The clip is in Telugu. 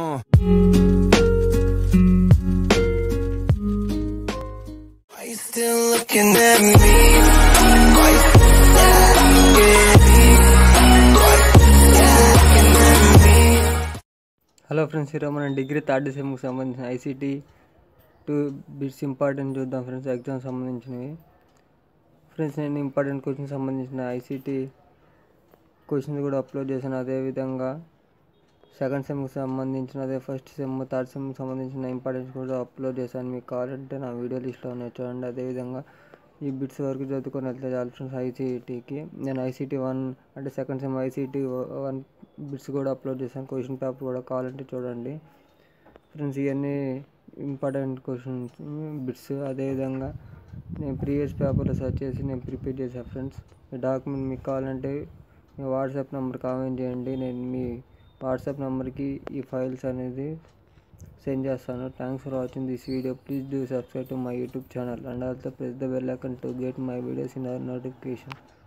Uh. Are you still looking at me? Are you still hello friends ఈరోజు మనం డిగ్రీ థర్డ్ సెమ్కి సంబంధించిన ఐసీటీ టూ బిట్స్ ఇంపార్టెంట్ చూద్దాం ఫ్రెండ్స్ ఎగ్జామ్ సంబంధించినవి ఫ్రెండ్స్ నేను ఇంపార్టెంట్ క్వశ్చన్ సంబంధించిన ఐసీటీ క్వశ్చన్స్ కూడా అప్లోడ్ చేశాను అదేవిధంగా సెకండ్ సెమ్కి సంబంధించిన అదే ఫస్ట్ సెమ్ థర్డ్ సెమ్కి సంబంధించిన ఇంపార్టెన్స్ కూడా అప్లోడ్ చేశాను మీకు కావాలంటే నా వీడియో లిస్ట్లో ఉన్నాయి చూడండి అదేవిధంగా ఈ బిట్స్ వరకు చదువుకొని వెళ్తే చాలు ఫ్రెండ్స్ ఐసీటీకి నేను ఐసీటీ వన్ అంటే second sem ICT one bits కూడా అప్లోడ్ చేశాను క్వశ్చన్ పేపర్ కూడా కావాలంటే చూడండి ఫ్రెండ్స్ ఇవన్నీ ఇంపార్టెంట్ క్వశ్చన్స్ బిట్స్ అదేవిధంగా నేను ప్రీవియస్ పేపర్లో సెర్చ్ చేసి నేను ప్రిపేర్ చేశాను ఫ్రెండ్స్ ఈ డాక్యుమెంట్ మీకు కావాలంటే మీ వాట్సాప్ నెంబర్ కామెంట్ చేయండి నేను మీ వాట్సాప్ నెంబర్కి ఈ ఫైల్స్ అనేది సెండ్ చేస్తాను thanks for watching this video please do subscribe to my YouTube channel and also press the bell icon to get my videos in our notification